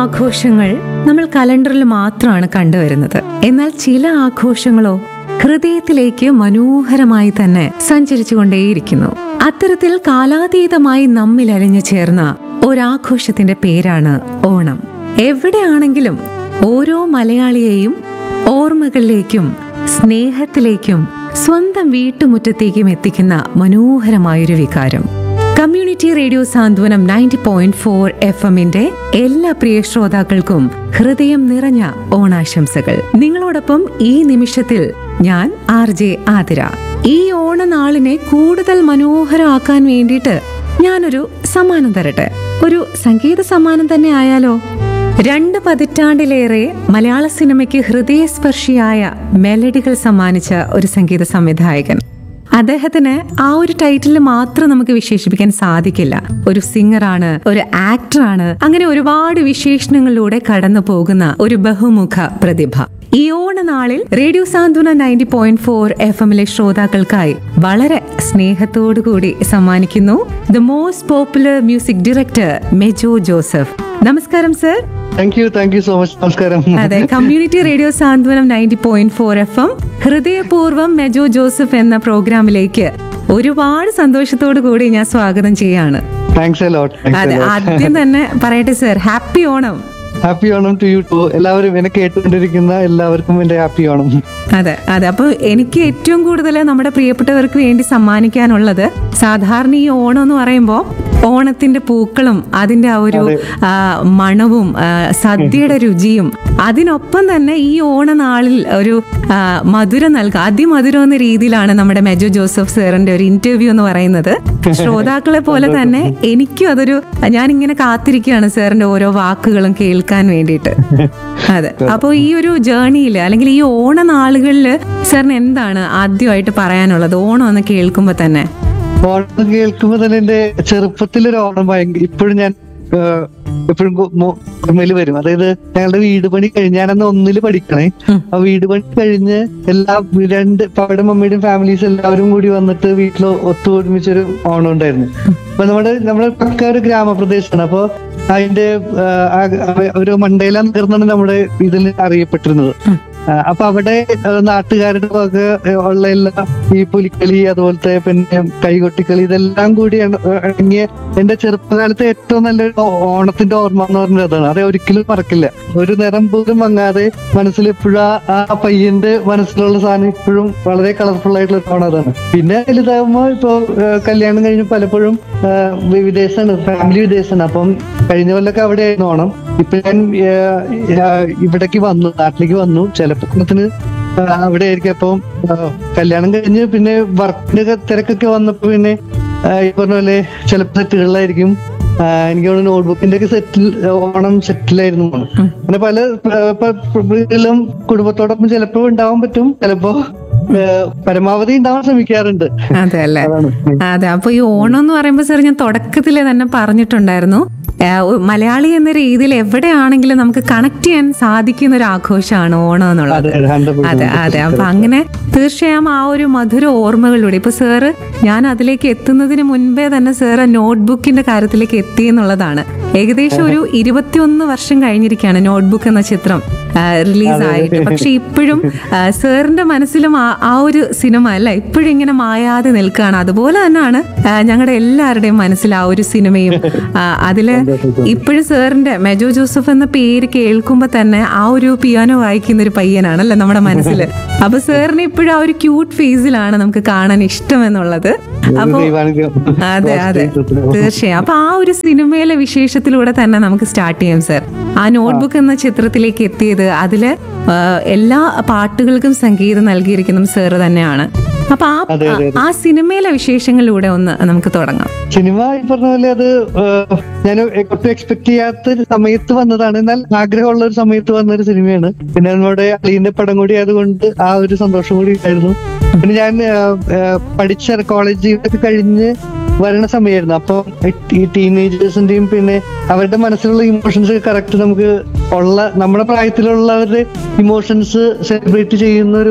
ആഘോഷങ്ങൾ നമ്മൾ കലണ്ടറിൽ മാത്രമാണ് കണ്ടുവരുന്നത് എന്നാൽ ചില ആഘോഷങ്ങളോ ഹൃദയത്തിലേക്ക് മനോഹരമായി തന്നെ സഞ്ചരിച്ചുകൊണ്ടേയിരിക്കുന്നു അത്തരത്തിൽ കാലാതീതമായി നമ്മിൽ അലിഞ്ഞു ചേർന്ന ഒരാഘോഷത്തിന്റെ പേരാണ് ഓണം എവിടെയാണെങ്കിലും ഓരോ മലയാളിയെയും ഓർമ്മകളിലേക്കും സ്നേഹത്തിലേക്കും സ്വന്തം വീട്ടുമുറ്റത്തേക്കും എത്തിക്കുന്ന മനോഹരമായൊരു വികാരം community radio Santhwanam ninety point four F എമ്മിന്റെ എല്ലാ പ്രിയ ശ്രോതാക്കൾക്കും ഹൃദയം നിറഞ്ഞ ഓണാശംസകൾ നിങ്ങളോടൊപ്പം ഈ നിമിഷത്തിൽ ഞാൻ ആർ ജെ ആതിര ഈ ഓണനാളിനെ കൂടുതൽ മനോഹരമാക്കാൻ വേണ്ടിയിട്ട് ഞാനൊരു സമ്മാനം തരട്ടെ ഒരു സംഗീത സമ്മാനം തന്നെ ആയാലോ രണ്ട് പതിറ്റാണ്ടിലേറെ മലയാള സിനിമയ്ക്ക് ഹൃദയസ്പർശിയായ മെലഡികൾ സമ്മാനിച്ച ഒരു സംഗീത സംവിധായകൻ അദ്ദേഹത്തിന് ആ ഒരു ടൈറ്റിൽ മാത്രം നമുക്ക് വിശേഷിപ്പിക്കാൻ സാധിക്കില്ല ഒരു സിംഗറാണ് ഒരു ആക്ടറാണ് അങ്ങനെ ഒരുപാട് വിശേഷണങ്ങളിലൂടെ കടന്നു പോകുന്ന ഒരു ബഹുമുഖ പ്രതിഭ ഈ ഓണനാളിൽ radio Santhwana ninety point four F എമ്മിലെ ശ്രോതാക്കൾക്കായി വളരെ സ്നേഹത്തോടു കൂടി സമ്മാനിക്കുന്നു the most popular music director Mejo Joseph നമസ്കാരം sir thank you thank you so much നമസ്കാരം അതെ community radio Santhwanam ninety point four F M ഹൃദയപൂർവ്വം മെജോ ജോസഫ് എന്ന പ്രോഗ്രാമിലേക്ക് ഒരുപാട് സന്തോഷത്തോടു കൂടി ഞാൻ സ്വാഗതം ചെയ്യാണ് താങ്ക്സ് എ ലോട്ട് അതെ ആദ്യം തന്നെ പറയട്ടെ sir happy Onam happy Onam to you too എല്ലാവരും എന്നെ കേട്ടുകൊണ്ടിരിക്കുന്ന എല്ലാവർക്കും എന്റെ ഹാപ്പി ഓണം അതെ അതെ അപ്പൊ എനിക്ക് ഏറ്റവും കൂടുതൽ നമ്മുടെ പ്രിയപ്പെട്ടവർക്ക് വേണ്ടി സമ്മാനിക്കാനുള്ളത് സാധാരണ ഈ ഓണം എന്ന് പറയുമ്പോൾ ഓണത്തിന്റെ പൂക്കളും അതിന്റെ ആ ഒരു ആ, മണവും ആ, സദ്യയുടെ രുചിയും അതിനൊപ്പം തന്നെ ഈ ഓണനാളിൽ ഒരു ആ, മധുരം നൽകുക അതിമധുരം എന്ന രീതിയിലാണ് നമ്മുടെ മെജോ ജോസഫ് സാറിന്റെ ഒരു ഇന്റർവ്യൂ എന്ന് പറയുന്നത് ശ്രോതാക്കളെ പോലെ തന്നെ എനിക്കും അതൊരു ഞാനിങ്ങനെ കാത്തിരിക്കുകയാണ് സാറിന്റെ ഓരോ വാക്കുകളും കേൾക്കാൻ വേണ്ടിയിട്ട് അതെ അപ്പോൾ ഈ ഒരു ജേർണിയിൽ അല്ലെങ്കിൽ ഈ ഓണനാളുകളിൽ സാറിന് എന്താണ് ആദ്യമായിട്ട് പറയാനുള്ളത് ഓണം എന്ന് കേൾക്കുമ്പോൾ തന്നെ ഓണം കേൾക്കുമ്പോ തന്നെ എന്റെ ചെറുപ്പത്തിലൊരു ഓണം ഭയങ്കര ഇപ്പോഴും ഞാൻ എപ്പോഴും ഓർമ്മയിൽ വരും അതായത് ഞങ്ങളുടെ വീട് പണി കഴിഞ്ഞ് ഞാനന്ന് ഒന്നില് പഠിക്കണേ ഉം. ആ വീട് പണി കഴിഞ്ഞ് എല്ലാ രണ്ട് പപ്പയുടെ മമ്മിയുടെയും ഫാമിലീസ് എല്ലാവരും കൂടി വന്നിട്ട് വീട്ടിൽ ഒത്തുകൂടുമിച്ചൊരു ഓണം ഉണ്ടായിരുന്നു അപ്പൊ നമ്മുടെ നമ്മുടെ പക്ക ഒരു ഗ്രാമപ്രദേശമാണ് അപ്പൊ അതിന്റെ ആ, ആ- ഒരു മണ്ടയില നഗർന്നാണ് നമ്മുടെ ഇതിൽ അറിയപ്പെട്ടിരുന്നത് ആ, അപ്പൊ അവിടെ ആ, നാട്ടുകാരുടെ വക ആ, ഉള്ള എല്ലാ ഈ പുലിക്കളി അതുപോലത്തെ പിന്നെ കൈകൊട്ടിക്കളി ഇതെല്ലാം കൂടി അണ- അടങ്ങിയ എന്റെ ചെറുപ്പകാലത്തെ ഏറ്റവും നല്ലൊരു ഓ- ഓണത്തിന്റെ ഓർമ്മ എന്ന് പറഞ്ഞത് അതാണ് അത് ഒരിക്കലും മറക്കില്ല ഒരു നിറം പോലും മങ്ങാതെ മനസ്സിൽ എപ്പോഴും ആ- ആ പയ്യന്റെ മനസ്സിലുള്ള സാധനം ഇപ്പോഴും വളരെ കളർഫുൾ ആയിട്ടുള്ള ഒരു ഓണം അതാണ് പിന്നെ വലുതാകുമ്പോ ഇപ്പൊ ആ, കല്യാണം കഴിഞ്ഞ് പലപ്പോഴും ആ, വി- വിദേശമാണ് ഫാമിലി വിദേശമാണ് അപ്പം കഴിഞ്ഞ കൊല്ലൊക്കെ അവിടെ ആയിരുന്നു ഓണം ഇപ്പൊ ഞാൻ ആ, ആ, ഇവിടേക്ക് വന്നു നാട്ടിലേക്ക് വന്നു ചിലപ്പോത്തിന് അവിടെ ആയിരിക്കും അപ്പം ആ, കല്യാണം കഴിഞ്ഞ് പിന്നെ വർക്കിന്റെ തിരക്കൊക്കെ വന്നപ്പോ പിന്നെ ആ, ഈ പറഞ്ഞ പോലെ ചിലപ്പോ സെറ്റുകളിലായിരിക്കും ആ, എനിക്ക് തോന്നുന്നു നോട്ട്ബുക്കിന്റെ ഒക്കെ സെറ്റിൽ ഓണം സെറ്റിലായിരുന്നു അങ്ങനെ പല ആ, പ- പ- വീട്ടിലും കുടുംബത്തോടൊപ്പം ചിലപ്പോ ഉണ്ടാവാൻ പറ്റും ചിലപ്പോ ആ, പരമാവധി ഉണ്ടാവാൻ ശ്രമിക്കാറുണ്ട് അതെ അല്ലേ അതാണ് അതെ അപ്പൊ ഈ ഓണം എന്ന് പറയുമ്പോൾ സാർ ഞാൻ തുടക്കത്തിലെ തന്നെ പറഞ്ഞിട്ടുണ്ടായിരുന്നു ആ, ഒ- മലയാളി എന്ന രീതിയിൽ എവിടെയാണെങ്കിലും നമുക്ക് കണക്ട് ചെയ്യാൻ സാധിക്കുന്ന ഒരു ആഘോഷമാണ് ഓണം എന്നുള്ളത് അതെ ഹൺഡ്രഡ് അതെ അതെ അപ്പൊ അങ്ങനെ തീർച്ചയായും ആ ഒരു മധുര ഓർമ്മകളിലൂടെ ഇപ്പൊ സാറ് ഞാൻ അതിലേക്ക് എത്തുന്നതിന് മുൻപേ തന്നെ സാറ് നോട്ട്ബുക്കിന്റെ കാര്യത്തിലേക്ക് എത്തി എന്നുള്ളതാണ് ഏകദേശം ഒരു ഇരുപത്തിയൊന്ന് വർഷം കഴിഞ്ഞിരിക്കുകയാണ് നോട്ട്ബുക്ക് എന്ന ചിത്രം റിലീസ് ആയിട്ട് പക്ഷെ ഇപ്പോഴും ആ, സാറിന്റെ മനസ്സിലും ആ- ആ ഒരു സിനിമ അല്ല ഇപ്പോഴും ഇങ്ങനെ മായാതെ നിൽക്കുകയാണ് അതുപോലെ തന്നെയാണ് ആ, ഞങ്ങളുടെ എല്ലാവരുടെയും മനസ്സിൽ ആ ഒരു സിനിമയും ആ, അതില് ഇപ്പോഴും സാറിന്റെ മെജോ ജോസഫ് എന്ന പേര് കേൾക്കുമ്പോ തന്നെ ആ ഒരു പിയാനോ വായിക്കുന്ന ഒരു പയ്യനാണല്ലേ നമ്മുടെ മനസ്സിൽ അപ്പൊ സാറിന് ഇപ്പോഴും ആ ഒരു ക്യൂട്ട് ഫേസിലാണ് നമുക്ക് കാണാൻ ഇഷ്ടം എന്നുള്ളത് അപ്പൊ ദൈവാനുഗ്രഹം. അതെ അതെ തീർച്ചയായും അപ്പൊ ആ ഒരു സിനിമയിലെ വിശേഷത്തിലൂടെ തന്നെ നമുക്ക് സ്റ്റാർട്ട് ചെയ്യാം സർ ആ നോട്ട്ബുക്ക് എന്ന ചിത്രത്തിലേക്ക് എത്തിയത് അതില് ആ, എല്ലാ പാട്ടുകൾക്കും സംഗീതം നൽകിയിരിക്കുന്നതും സാറ് തന്നെയാണ് അപ്പൊ ആ അതെ, അതെ, ആ സിനിമയിലെ വിശേഷങ്ങളിലൂടെ ഒന്ന് നമുക്ക് തുടങ്ങാം സിനിമ ഈ പറഞ്ഞ പോലെ അത് ഏഹ്, ഞാൻ ഒട്ടും എക്സ്പെക്ട് ചെയ്യാത്ത ഒരു സമയത്ത് വന്നതാണ് എന്നാൽ ആഗ്രഹമുള്ള ഒരു സമയത്ത് വന്ന ഒരു സിനിമയാണ് പിന്നെ നമ്മുടെ അലീന്റെ പടം കൂടി ആയതുകൊണ്ട് ആ ഒരു സന്തോഷം കൂടി ഉണ്ടായിരുന്നു പിന്നെ ഞാൻ ഏഹ്, ഏഹ്, പഠിച്ച കോളേജ് ഒക്കെ കഴിഞ്ഞ് വരണ സമയമായിരുന്നു അപ്പൊ ഈ ടീനേജേഴ്സിന്റെയും പിന്നെ അവരുടെ മനസ്സിലുള്ള ഇമോഷൻസ് കറക്റ്റ് നമുക്ക് ഉള്ള നമ്മുടെ പ്രായത്തിലുള്ളവരുടെ ഇമോഷൻസ് സെലിബ്രേറ്റ് ചെയ്യുന്ന ഒരു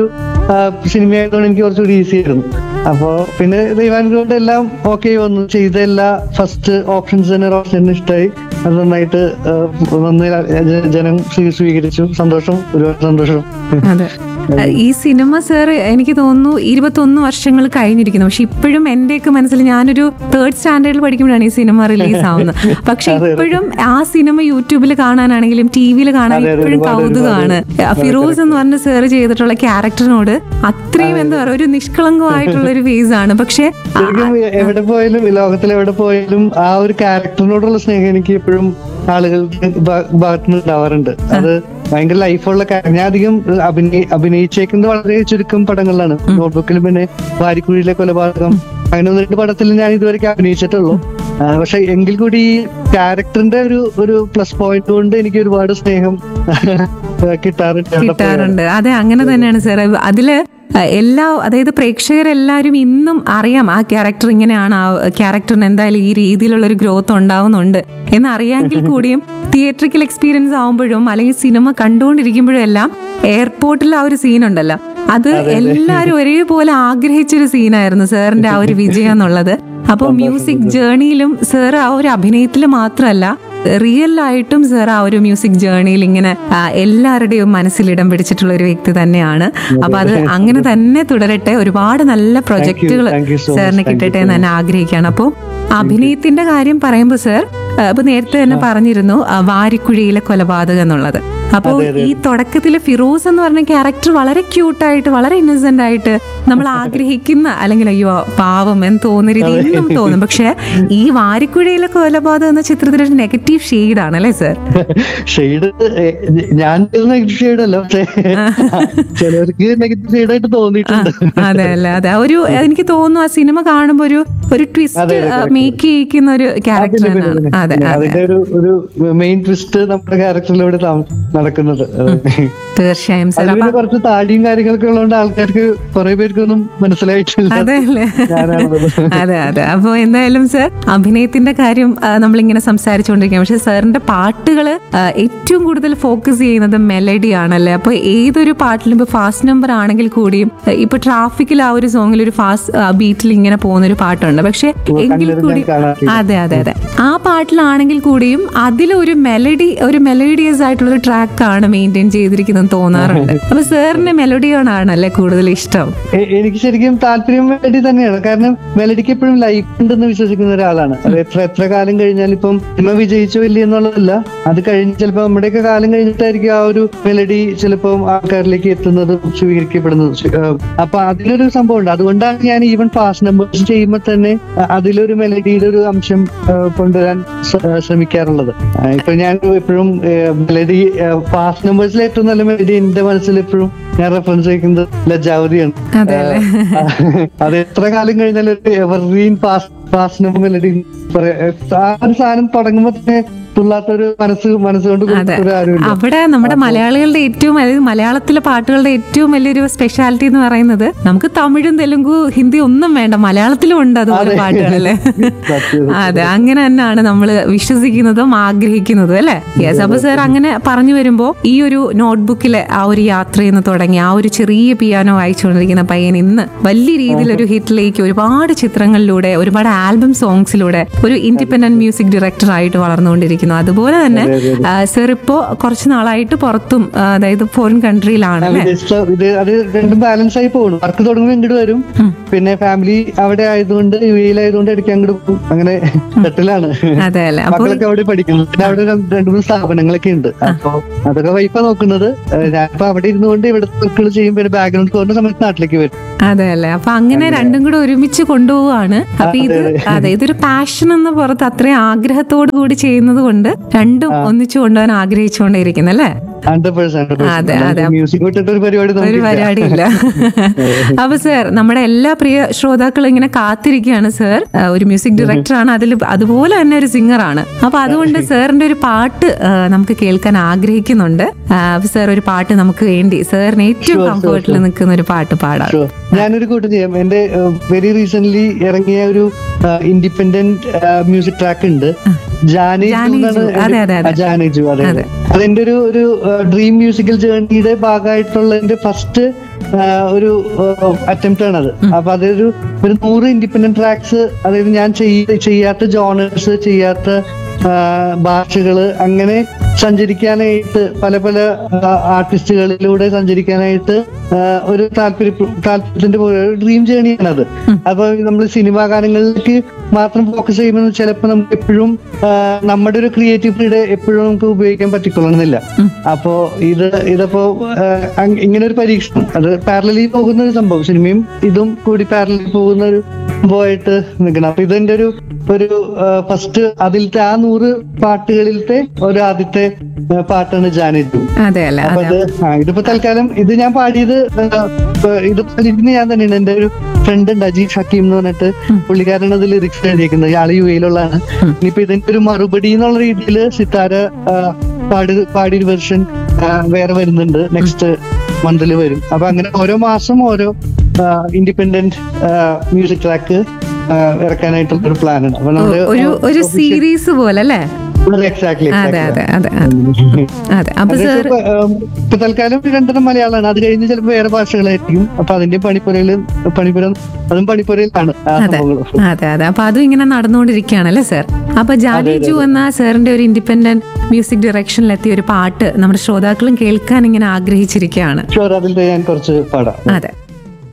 സിനിമ ആയതുകൊണ്ട് എനിക്ക് കുറച്ചുകൂടി ഈസി ആയിരുന്നു അപ്പോ പിന്നെ ദൈവാനുഗ്രഹം കൊണ്ട് എല്ലാം ഓക്കെ വന്നു ചെയ്ത എല്ലാ ഫസ്റ്റ് ഓപ്ഷൻസ് തന്നെ റോഷന് ഇഷ്ടമായി അത് നന്നായിട്ട് ആ, വന്ന് ജ- ജനം സ്വീ- സ്വീകരിച്ചു സന്തോഷം ഒരുപാട് സന്തോഷം അതെ ഈ സിനിമ സർ എനിക്ക് തോന്നുന്നു ഇരുപത്തൊന്ന് വർഷങ്ങൾ കഴിഞ്ഞിരിക്കുന്നു പക്ഷെ ഇപ്പോഴും എന്റെയൊക്കെ മനസ്സിൽ ഞാനൊരു തേർഡ് സ്റ്റാൻഡേർഡിൽ പഠിക്കുമ്പോഴാണ് ഈ സിനിമ റിലീസ് ആവുന്നത് പക്ഷെ ഇപ്പോഴും ആ സിനിമ യൂട്യൂബിൽ കാണാനാണെങ്കിലും ടി വിയിൽ കാണാൻ അതെ, അതെ, ഇപ്പോഴും ഒരുപാട്, കൗതുകമാണ് ഫിറോസ് എന്ന് പറഞ്ഞ സാർ ചെയ്തിട്ടുള്ള ക്യാരക്ടറിനോട് അത്രയും എന്താ പറയുക ഒരു നിഷ്കളങ്കമായിട്ടുള്ള ഒരു ഫേസ് ആണ് പക്ഷെ ശരിക്കും എവിടെ പോയാലും ഈ ലോകത്തിൽ എവിടെ പോയാലും ആ ഒരു ക്യാരക്ടറിനോടുള്ള സ്നേഹം എനിക്ക് എപ്പോഴും ആളുകൾക്ക് ഭാ- ഭാഗത്തുനിന്ന് ഉണ്ടാവാറുണ്ട് അത് ഭയങ്കര ലൈഫുള്ള കാര്യം ഞാൻ അധികം അഭിനയി അഭിനയിച്ചേക്കുന്നത് വളരെ ചുരുക്കം പടങ്ങളിലാണ് നോട്ട്ബുക്കിലും പിന്നെ വാരിക്കുഴിയിലെ കൊലപാതകം അങ്ങനെ ഒന്ന് രണ്ട് പടത്തിൽ ഞാൻ ഇതുവരെ അഭിനയിച്ചിട്ടുള്ളൂ ആ, പക്ഷെ എങ്കിൽ കൂടി ഈ ക്യാരക്ടറിന്റെ ഒരു ഒരു പ്ലസ് പോയിന്റ് കൊണ്ട് എനിക്ക് ഒരുപാട് സ്നേഹം കിട്ടാറുണ്ട് അവിടെ പോയാൽ. കിട്ടാറുണ്ട് അതെ അങ്ങനെ തന്നെയാണ് സാർ അതില് അഹ് എല്ലാ അതായത് പ്രേക്ഷകരെല്ലാവരും ഇന്നും അറിയാം ആ ക്യാരക്ടർ ഇങ്ങനെയാണ് ആ ക്യാരക്ടറിന് എന്തായാലും ഈ രീതിയിലുള്ള ഒരു ഗ്രോത്ത് ഉണ്ടാവുന്നുണ്ട് എന്ന് അറിയാമെങ്കിൽ കൂടിയും തിയേറ്ററിക്കൽ എക്സ്പീരിയൻസ് ആവുമ്പോഴും അല്ലെങ്കിൽ സിനിമ കണ്ടുകൊണ്ടിരിക്കുമ്പോഴും എല്ലാം എയർപോർട്ടിൽ ആ ഒരു സീൻ ഉണ്ടല്ലോ അത് എല്ലാവരും ഒരേപോലെ ആഗ്രഹിച്ചൊരു സീനായിരുന്നു സാറിന്റെ ആ ഒരു വിജയം എന്നുള്ളത് അപ്പോൾ മ്യൂസിക് ജേർണിയിലും സാർ ആ ഒരു അഭിനയത്തിൽ മാത്രമല്ല റിയൽ ആയിട്ടും സാർ ആ ഒരു മ്യൂസിക് ജേർണിയിൽ ഇങ്ങനെ ആ, എല്ലാവരുടെയും മനസ്സിൽ ഇടം പിടിച്ചിട്ടുള്ള ഒരു വ്യക്തി തന്നെയാണ് അപ്പൊ അത് അങ്ങനെ തന്നെ തുടരട്ടെ ഒരുപാട് നല്ല പ്രൊജക്ടുകൾ Thank you so much. സാറിന് Thank you കിട്ടട്ടെ so എന്ന് തന്നെ ആഗ്രഹിക്കുകയാണ് അപ്പോൾ അഭിനയത്തിന്റെ കാര്യം പറയുമ്പോൾ സാർ ഇപ്പൊ നേരത്തെ തന്നെ പറഞ്ഞിരുന്നു ആ, വാരിക്കുഴിയിലെ കൊലപാതകം എന്നുള്ളത് അപ്പോൾ ഈ തുടക്കത്തിൽ ഫിറോസ് എന്ന് പറഞ്ഞ ക്യാരക്ടർ വളരെ ക്യൂട്ടായിട്ട് വളരെ ഇന്നസെന്റ് ആയിട്ട് നമ്മൾ ആഗ്രഹിക്കുന്ന അല്ലെങ്കിൽ അയ്യോ പാവം എന്ന് തോന്നുന്ന രീതി ഇന്നും തോന്നും പക്ഷെ ഈ വാരിക്കുഴിയിലെ കൊലപാതകം എന്ന ചിത്രത്തിൽ ഒരു നെഗറ്റീവ് ഷെയ്ഡ് ആണ് അല്ലേ സർ ഷെയ്ഡ് ഞാൻ നെഗറ്റീവ് ഷെയ്ഡ് അല്ല പക്ഷേ ചിലർക്ക് നെഗറ്റീവ് ഷെയ്ഡ് ആയിട്ട് തോന്നിയിട്ടുണ്ട് അതെ അല്ലേ അതെ ഒരു എനിക്ക് തോന്നുന്നു ആ സിനിമ കാണുമ്പോൾ ഒരു ഒരു ട്വിസ്റ്റ് മേക്ക് ചെയ്യിക്കുന്ന ഒരു ക്യാരക്ടർ പിന്നെ, പിന്നെ, തന്നെയാണ് പിന്നെ. അതെ അതെ അതിന്റെ ഒരു ഒരു മെയിൻ ട്വിസ്റ്റ് നമ്മുടെ ക്യാരക്ടറിലൂടെ നടക്കുന്നത് തീർച്ചയായും സർ അതിൽ അപ്പൊ പിന്നെ കുറച്ച് താടിയും കാര്യങ്ങളൊക്കെ ഉള്ളതുകൊണ്ട് ആൾക്കാർക്ക് കുറെ പേർക്കൊന്നും മനസ്സിലായിട്ടില്ല അതെ അല്ലേ ഞാനാണത്. അതെ അതെ അപ്പോൾ എന്തായാലും സർ അഭിനയത്തിന്റെ കാര്യം ആ, നമ്മളിങ്ങനെ സംസാരിച്ചുകൊണ്ടിരിക്കുകയാണ് പക്ഷെ സാറിന്റെ പാട്ടുകൾ ഏറ്റവും കൂടുതൽ ഫോക്കസ് ചെയ്യുന്നത് മെലഡി ആണല്ലേ അപ്പോൾ ഏതൊരു പാട്ടിലും ഇപ്പൊ ഫാസ്റ്റ് നമ്പർ ആണെങ്കിൽ കൂടിയും ആ, ഇപ്പൊ ട്രാഫിക്കിൽ ആ ഒരു സോങ്ങിൽ ഒരു ഫാസ്റ്റ് ബീറ്റിൽ ഇങ്ങനെ പോകുന്ന ഒരു പാട്ടുണ്ട് പക്ഷെ എങ്കിൽ കണ്ണിൽ കൂടി ഞാൻ കാണാറില്ല. അതെ അതെ അതെ ആ പാട്ടിലാണെങ്കിൽ കൂടിയും അതിലൊരു മെലഡി ഒരു മെലഡിയസ് ആയിട്ടുള്ള ഒരു ട്രാക്കാണ് മെയിൻറ്റെയിൻ ചെയ്തിരിക്കുന്നത് തോന്നാറുണ്ട് അപ്പൊ സാറിന് മെലഡിയോണാണല്ലേ കൂടുതൽ ഇഷ്ടം എ- എനിക്ക് ശരിക്കും താല്പര്യം മെലഡി തന്നെയാണ് കാരണം മെലഡിക്ക് എപ്പോഴും ലൈഫ് ഉണ്ടെന്ന് വിശ്വസിക്കുന്ന ഒരാളാണ് അത് എത്ര എത്ര കാലം കഴിഞ്ഞാൽ ഇപ്പം സിനിമ വിജയിച്ചോ ഇല്ല എന്നുള്ളതല്ല അത് കഴിഞ്ഞ് ചിലപ്പോൾ നമ്മുടെയൊക്കെ കാലം കഴിഞ്ഞിട്ടായിരിക്കും ആ ഒരു മെലഡി ചിലപ്പോൾ ആൾക്കാരിലേക്ക് എത്തുന്നതും സ്വീകരിക്കപ്പെടുന്നതും സ്വീ- ആ, അപ്പൊ അതിലൊരു സംഭവം ഉണ്ട് അതുകൊണ്ടാണ് ഞാൻ ഈവൻ ഫാസ്റ്റ് നമ്പേഴ്സ് ചെയ്യുമ്പോൾ തന്നെ ആ, അതിലൊരു മെലഡിയുടെ ഒരു അംശം ആ, കൊണ്ടുവരാൻ ശ്ര- ആ, ശ്രമിക്കാറുള്ളത് ആ, ഇപ്പൊ ഞാൻ എപ്പോഴും മെലഡി ഫാസ്റ്റ് നമ്പേഴ്സിലെ ഏറ്റവും നല്ല മെലഡി എന്റെ മനസ്സിൽ എപ്പോഴും ഞാൻ റെഫറൻസ് ചെയ്യുന്നത് ലജാവതിയാണ് അതെ അല്ലേ അത് എത്ര കാലം കഴിഞ്ഞാലും ഒരു എവർഗ്രീൻ ഫാസ്റ്റ് ഫാസ്റ്റ് മെലഡി പറയാ ആ ഒരു സാധനം തുടങ്ങുമ്പോ തന്നെ തുള്ളാത്തൊരു മനസ്സ് മനസ്സുകൊണ്ട് അതെ കൊടുത്തൊരു ആരുമില്ല അവിടെ നമ്മുടെ മലയാളികളുടെ ഏറ്റവും അതായത് മലയാളത്തിലെ പാട്ടുകളുടെ ഏറ്റവും വലിയൊരു സ്പെഷ്യാലിറ്റി എന്ന് പറയുന്നത് നമുക്ക് തമിഴും തെലുങ്കു ഹിന്ദി ഒന്നും വേണ്ട മലയാളത്തിലും ഉണ്ട് അതുപോലെ അതെ. പാട്ടുകളല്ലേ സത്യം. അതെ അങ്ങനെ തന്നെയാണ് നമ്മൾ വിശ്വസിക്കുന്നതും ആഗ്രഹിക്കുന്നതും അല്ലേ യെസ് അപ്പൊ സാർ അങ്ങനെ പറഞ്ഞു വരുമ്പോ ഈ ഒരു നോട്ട്ബുക്കിലെ ആ ഒരു യാത്രയിൽ നിന്ന് തുടങ്ങി ആ ഒരു ചെറിയ പിയാനോ വായിച്ചുകൊണ്ടിരിക്കുന്ന പയ്യൻ ഇന്ന് വലിയ രീതിയിൽ ഒരു ഹിറ്റിലേക്ക് ഒരുപാട് ചിത്രങ്ങളിലൂടെ ഒരുപാട് ആൽബം സോങ്സിലൂടെ ഒരു ഇൻഡിപെൻഡന്റ് മ്യൂസിക് ഡയറക്ടർ ആയിട്ട് വളർന്നുകൊണ്ടിരിക്കുന്നു അതുപോലെ തന്നെ സർ ഇപ്പോ കുറച്ച് നാളായിട്ട് പുറത്തും ആ, അതായത് ഫോറിൻ കൺട്രിയിലാണ് അല്ലേ വിദേശ ഇത് അത് രണ്ടും ബാലൻസ് ആയി പോകുന്നു വർക്ക് തുടങ്ങുമ്പോൾ ഇങ്ങോട്ട് വരും പിന്നെ ഫാമിലി അവിടെ ആയതുകൊണ്ട് യു എയിലായതുകൊണ്ട് ഇടയ്ക്ക് അങ്ങോട്ട് പോകും അങ്ങനെ സെറ്റിലാണ് അതെ അല്ലേ അപ്പൊ മക്കളൊക്കെ അവിടെ പഠിക്കുന്നു പിന്നെ അവിടെ രണ്ട് രണ്ട് മൂന്ന് സ്ഥാപനങ്ങളൊക്കെ ഉണ്ട് അപ്പൊ അതൊക്കെ വൈഫാ നോക്കുന്നത് ഏഹ് ഞാനിപ്പോ അവിടെ ഇരുന്നുകൊണ്ട് ഇവിടെ വർക്കുകൾ ചെയ്യും പിന്നെ ബാക്ക്ഗ്രൗണ്ട് സ്കോറിന്റെ സമയത്ത് നാട്ടിലേക്ക് വരും അതെ അല്ലേ അപ്പൊ അങ്ങനെ രണ്ടും കൂടെ ഒരുമിച്ച് കൊണ്ടുപോവാണ് അപ്പൊ ഇത് അതെ ഇതൊരു പാഷൻ എന്ന പുറത്ത് അത്രയും ആഗ്രഹത്തോടു കൂടി ചെയ്യുന്നത് കൊണ്ട് രണ്ടും ഒന്നിച്ചു കൊണ്ടുപോകാൻ ആഗ്രഹിച്ചുകൊണ്ടേയിരിക്കുന്നു അല്ലേ ഹൺഡ്രഡ് പെർസെന്റ് അതെ, അതെ. മ്യൂസിക് വിട്ടിട്ട് ഒരു പരിപാടി ഒരു നമുക്കില്ല. പരിപാടിയില്ല അപ്പൊ സർ നമ്മുടെ എല്ലാ പ്രിയ ശ്രോതാക്കളും ഇങ്ങനെ കാത്തിരിക്കുകയാണ് സർ ഒരു മ്യൂസിക് ഡയറക്ടർ ആണ് അതിൽ അതുപോലെ തന്നെ ഒരു സിംഗർ ആണ് അപ്പൊ അതുകൊണ്ട് സാറിന്റെ ഒരു പാട്ട് ആ, നമുക്ക് കേൾക്കാൻ ആഗ്രഹിക്കുന്നുണ്ട് ആ, അപ്പൊ സർ ഒരു പാട്ട് നമുക്ക് വേണ്ടി സാറിന് ഏറ്റവും കംഫർട്ടിൽ നിൽക്കുന്ന ഒരു പാട്ട് പാടാം Sure. ഞാനൊരു കൂട്ടം ചെയ്യാം എന്റെ വെരി റീസെന്റ് ഇറങ്ങിയ ഒരു ഇൻഡിപെൻഡന്റ് മ്യൂസിക് ട്രാക്ക് ഉണ്ട് ജാനേജു ജാനേജു. എന്നാണ് അതെ, എന്റെ- അതെ, അതെ. ആ, ജാനേജു അതെ അതെ. അതെന്റെ ഒരു ഒരു ഡ്രീം മ്യൂസിക്കൽ ജേർണിയുടെ ഭാഗമായിട്ടുള്ള എന്റെ ഫസ്റ്റ് ആ, ഒരു അറ്റംപ്റ്റ് ആണ് അത് അപ്പൊ അതൊരു ഒരു നൂറ് ഇൻഡിപെൻഡന്റ് ട്രാക്സ് അതായത് ഞാൻ ചെയ്യ- ചെയ്യാത്ത ജോണേഴ്സ് ചെയ്യാത്ത ആ, ഭാഷകള് അങ്ങനെ സഞ്ചരിക്കാനായിട്ട് പല പല ആർട്ടിസ്റ്റുകളിലൂടെ സഞ്ചരിക്കാനായിട്ട് ആ, ഒരു താല്പര്യ താല്പര്യത്തിന്റെ ഡ്രീം ജേണിയാണ് അത് അപ്പൊ നമ്മൾ സിനിമാ ഗാനങ്ങളിലേക്ക് മാത്രം ഫോക്കസ് ചെയ്യുമ്പോൾ ചിലപ്പോൾ നമുക്ക് എപ്പോഴും ആ, നമ്മുടെ ഒരു ക്രിയേറ്റിവിറ്റിയുടെ എപ്പോഴും നമുക്ക് ഉപയോഗിക്കാൻ പറ്റിക്കൊള്ളണമെന്നില്ല അപ്പോ ഇത് ഇതിപ്പോ ആ, അങ് ഇങ്ങനെ ഒരു പരീക്ഷണം അത് പാരലലി പോകുന്ന ഒരു സംഭവം സിനിമയും ഇതും കൂടി പാരലലി പോകുന്ന ഒരു സംഭവമായിട്ട് നിൽക്കണം അപ്പൊ ഇതിന്റെ ഒരു ഒരു ഫസ്റ്റ് അതിലത്തെ ആ നൂറ് പാട്ടുകളിലത്തെ ഒരു ആദ്യത്തെ ആ, പാട്ടാണ് ജാനിജു അതെ അല്ല അപ്പൊ അതെ ഇത് ആ, ഇതിപ്പോ തൽക്കാലം ഇത് ഞാൻ പാടിയത് ആ, ഇപ്പൊ ഇത് പാടിയത് ഞാൻ തന്നെയാണ് എന്റെ ഒരു ഫ്രണ്ട് ഉണ്ട് അജീഷ് ഹക്കീം എന്ന് പറഞ്ഞിട്ട് പുള്ളിക്കാരൻ അത് ലിറിക്സ് എഴുതിയിരിക്കുന്നത് ഇയാള് യു എയിലുള്ളതാണ് ഇനിയിപ്പോ ഇതിന്റെ ഒരു മറുപടി എന്നുള്ള രീതിയിൽ സിത്താര ആ, പാടി പാടിയൊരു വെർഷൻ വേറെ വരുന്നുണ്ട് നെക്സ്റ്റ് മന്തിൽ വരും അപ്പൊ അങ്ങനെ ഓരോ മാസം ഓരോ ഇൻഡിപെൻഡന്റ് മ്യൂസിക് ട്രാക്ക് ഇറക്കാനായിട്ടുള്ള ഒരു പ്ലാൻ ഉണ്ട് അപ്പൊ നമ്മള് ഒരു ഒരു സീരീസ് പോലെ അല്ലേ എക്സാക്ട്ലി അതെ അതെ അതെ അതെ അതെ അപ്പൊ അത് സാർ ഇപ്പൊ, ഉം, ഇപ്പൊ തൽക്കാലം രണ്ടെണ്ണം മലയാളമാണ് അത് കഴിഞ്ഞ് ചിലപ്പോ വേറെ ഭാഷകളായിരിക്കും അപ്പൊ അതിന്റെ പണിപ്പുരയില് പണിപ്പുര അതും പണിപ്പുരയിലാണ് ആ അതെ സംഭവങ്ങൾ അതെ അതെ അപ്പൊ അതും ഇങ്ങനെ നടന്നുകൊണ്ടിരിക്കുകയാണല്ലേ സാർ അപ്പൊ ജാനി ജു എന്ന സാറിന്റെ ഒരു ഇൻഡിപെൻഡന്റ് മ്യൂസിക് ഡയറക്ഷനിലെത്തിയ ഒരു പാട്ട് നമ്മുടെ ശ്രോതാക്കളും കേൾക്കാൻ ഇങ്ങനെ ആഗ്രഹിച്ചിരിക്കുകയാണ് ഷുവർ അതിൽ ഞാൻ കുറച്ച് പാടാം അതെ